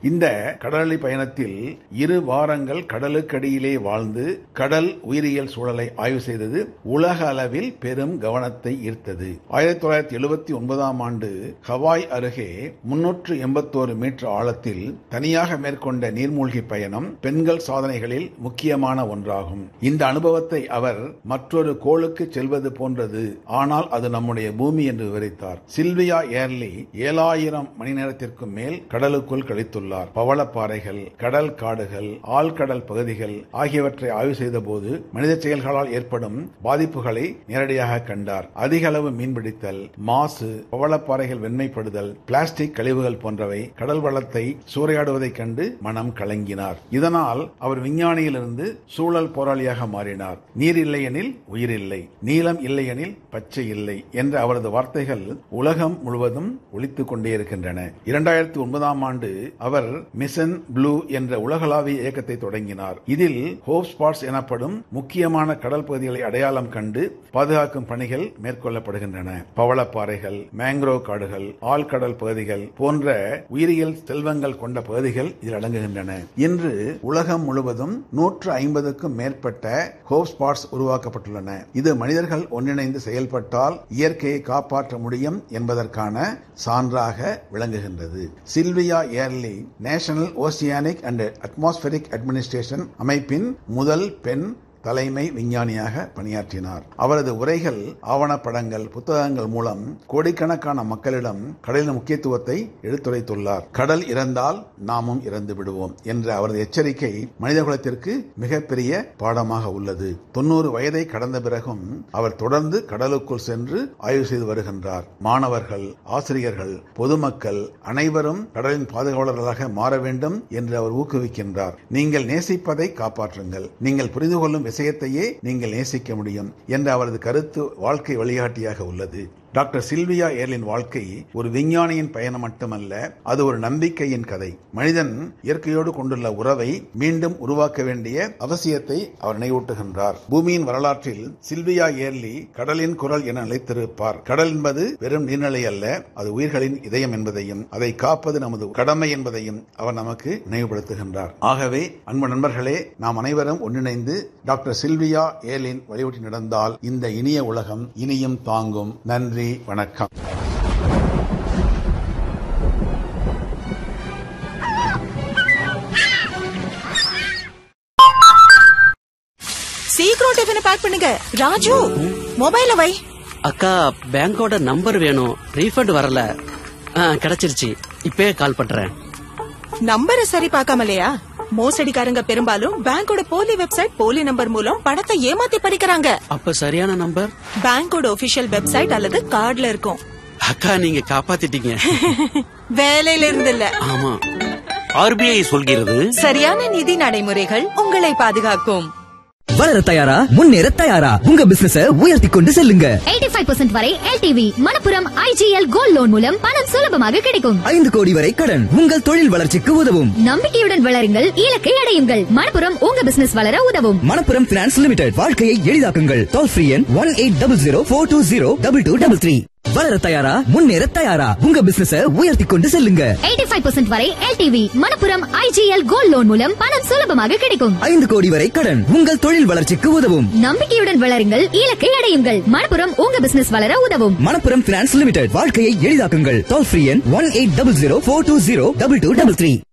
இந்த கடலி பயணத்தில் இரு வாரங்கள் கடலுக்கடியிலே வாழ்ந்து கடல் உயிரியல் சூழலை ஆய்வு செய்தது உலக அளவில் பெரும் கவனத்தை ஈர்த்தது ஆயிரத்தி தொள்ளாயிரத்தி எழுபத்தி ஒன்பதாம் ஆண்டு ஹவாய் அருகே முன்னூற்று எண்பத்தோரு மீட்டர் ஆழத்தில் தனியாக மேற்கொண்ட நீர்மூழ்கி பயணம் பெண்கள் சாதனைகளில் முக்கியமான ஒன்றாகும் இந்த அனுபவத்தை அவர் மற்றொரு கோளுக்கு செல்வது போன்றது ஆனால் அது நம்முடைய பூமி என்று விவரித்தார் சில்வியா ஏர்லி ஏழாயிரம் மணி நேரத்திற்கு மேல் கடலுக்குள் கழித்துள்ளார் பவளப்பாறைகள் கடல் காடுகள் ஆழ்கடல் பகுதிகள் ஆகியவற்றை ஆய்வு செய்த போது மனித செயல்களால் ஏற்படும் பாதிப்புகளை நேரடியாக கண்டார் அதிக அளவு மீன்பிடித்தல் மாசு பவளப்பாறைகள் வெண்மைப்படுதல் பிளாஸ்டிக் கழிவுகள் போன்றவை கடல் வளத்தை சூறையாடுவதைக் கண்டு மனம் கலங்கினார் இதனால் அவர் விஞ்ஞானியிலிருந்து சூழல் போராளியாக மாறினார் நீர் இல்லையெனில் உயிர் இல்லை நீளம் இல்லையெனில் பச்சை இல்லை என்ற அவரது வார்த்தைகள் உலகம் முழுவதும் ஒலித்துக் கொண்டே இருக்கின்றன இரண்டாயிரத்தி ஒன்பதாம் ஆண்டு அவர் மிஷன் ப்ளூ என்ற உலகளாவிய இயக்கத்தை தொடங்கினார் இதில் ஹோப் ஸ்பாட்ஸ் எனப்படும் முக்கியமான கடல் பகுதிகளை அடையாளம் கண்டு பாதுகாக்கும் பணிகள் மேற்கொள்ளப்படுகின்றன பவளப்பாறைகள் மேங்க்ரோவ் காடுகள் ஆழ்கடல் பகுதிகள் போன்ற உயிரியல் செல்வங்கள் கொண்ட பகுதிகள் இதில் அடங்குகின்றன இன்று உலகம் முழுவதும் நூற்று ஐம்பதுக்கும் மேற்பட்ட ஹோப் ஸ்பாட்ஸ் உருவாக்கப்பட்டுள்ளன இது மனிதர்கள் ஒன்றிணைந்து செயல்பட்டால் இயற்கையை காப்பாற்ற முடியும் என்பதற்கான சான்றாக விளங்குகின்றது Sylvia Earle National Oceanic and Atmospheric Administration அமைப்பின் முதல் பெண் தலைமை விஞ்ஞானியாக பணியாற்றினார் அவரது உரைகள் ஆவணப்படங்கள் புத்தகங்கள் மூலம் கோடிக்கணக்கான மக்களிடம் கடலின் முக்கியத்துவத்தை எடுத்துரைத்துள்ளார் கடல் இறந்தால் நாமும் இறந்து விடுவோம் என்ற அவரது எச்சரிக்கை மனிதகுலத்திற்கு மிகப்பெரிய பாடமாக உள்ளது தொண்ணூறு வயதை கடந்த பிறகும் அவர் தொடர்ந்து கடலுக்குள் சென்று ஆய்வு செய்து வருகின்றார் மாணவர்கள் ஆசிரியர்கள் பொதுமக்கள் அனைவரும் கடலின் பாதுகாவலர்களாக மாற வேண்டும் என்று அவர் ஊக்குவிக்கின்றார் நீங்கள் நேசிப்பதை காப்பாற்றுங்கள் நீங்கள் புரிந்து கொள்ளும் விஷயத்தையே நீங்கள் நேசிக்க முடியும் என்ற அவரது கருத்து வாழ்க்கை வழிகாட்டியாக உள்ளது டாக்டர் சில்வியா ஏர்லின் வாழ்க்கை ஒரு விஞ்ஞானியின் பயணம் மட்டுமல்ல அது ஒரு நம்பிக்கையின் கதை மனிதன் இயற்கையோடு கொண்டுள்ள உறவை மீண்டும் உருவாக்க வேண்டிய அவசியத்தை அவர் நினைவூட்டுகின்றார் பூமியின் வரலாற்றில் சில்வியா ஏர்லி கடலின் குரல் என நிலைத்திருப்பார் கடல் என்பது வெறும் நீர்நிலை அல்ல அது உயிர்களின் இதயம் என்பதையும் அதை காப்பது நமது கடமை என்பதையும் அவர் நமக்கு நினைவுபடுத்துகின்றார் ஆகவே அன்பு நண்பர்களே நாம் அனைவரும் ஒன்றிணைந்து டாக்டர் சில்வியா ஏர்லின் வழிபட்டு நடந்தால் இந்த இனிய உலகம் இனியும் தாங்கும் நன்றி வணக்கம் சீக்கிரம் டிஃபனை பேக் பண்ணுங்க ராஜு மொபைல வை அக்கா பேங்கோட நம்பர் வேணும் ரீஃபண்ட் வரல ஆ, கிடைச்சிருச்சு இப்பவே கால் பண்றேன் நம்பரை சரி பார்க்காமலையா மோசடிக்காரங்க பெரும்பாலும் பேங்கோட போலி வெப்சைட் போலி நம்பர் மூலம் பணத்தை ஏமாத்தி பறிக்கிறாங்க அப்ப சரியான நம்பர் பேங்கோட ஒபிஷியல் வெப்சைட் அல்லது கார்டுல இருக்கும் அக்கா நீங்க காப்பாத்திட்டீங்க வேலையில இருந்து இல்ல ஆமா ஆர்பிஐ சொல்கிறது சரியான நிதி நடைமுறைகள் உங்களை பாதுகாக்கும் வளர தயாரா முன்னேற தயாரா உங்க பிசினஸ உயர்த்தி கொண்டு செல்லுங்க 85% வரை LTV Manappuram IGL gold loan மூலம் பணம் சுலபமாக கிடைக்கும் ஐந்து கோடி வரை கடன் உங்கள் தொழில் வளர்ச்சிக்கு உதவும் நம்பிக்கையுடன் வளருங்கள் இலக்கை அடையுங்கள் மணப்புரம் உங்க பிசினஸ் வளர உதவும் மணப்புரம் பினான்ஸ் லிமிடெட் வாழ்க்கையை எளிதாக்குங்கள் டோல் ஃப்ரீ எண் one eight double zero four two zero double two double three வளர தயாரா முன்னேற தயாரா உங்க பிசினஸ உயர்த்தி கொண்டு செல்லுங்க 85% வரை LTV Manappuram IGL gold loan மூலம் பணம் சுலபமாக கிடைக்கும் ஐந்து கோடி வரை கடன் உங்கள் தொழில் வளர்ச்சிக்கு உதவும் நம்பிக்கையுடன் வளருங்கள் இலக்கை அடையுங்கள் மணப்புரம் உங்க பிசினஸ் வளர உதவும் மணப்புரம் பினான்ஸ் லிமிடெட் வாழ்க்கையை எளிதாக்குங்கள் டோல் ஃப்ரீ எண் one eight double zero four two zero double two double three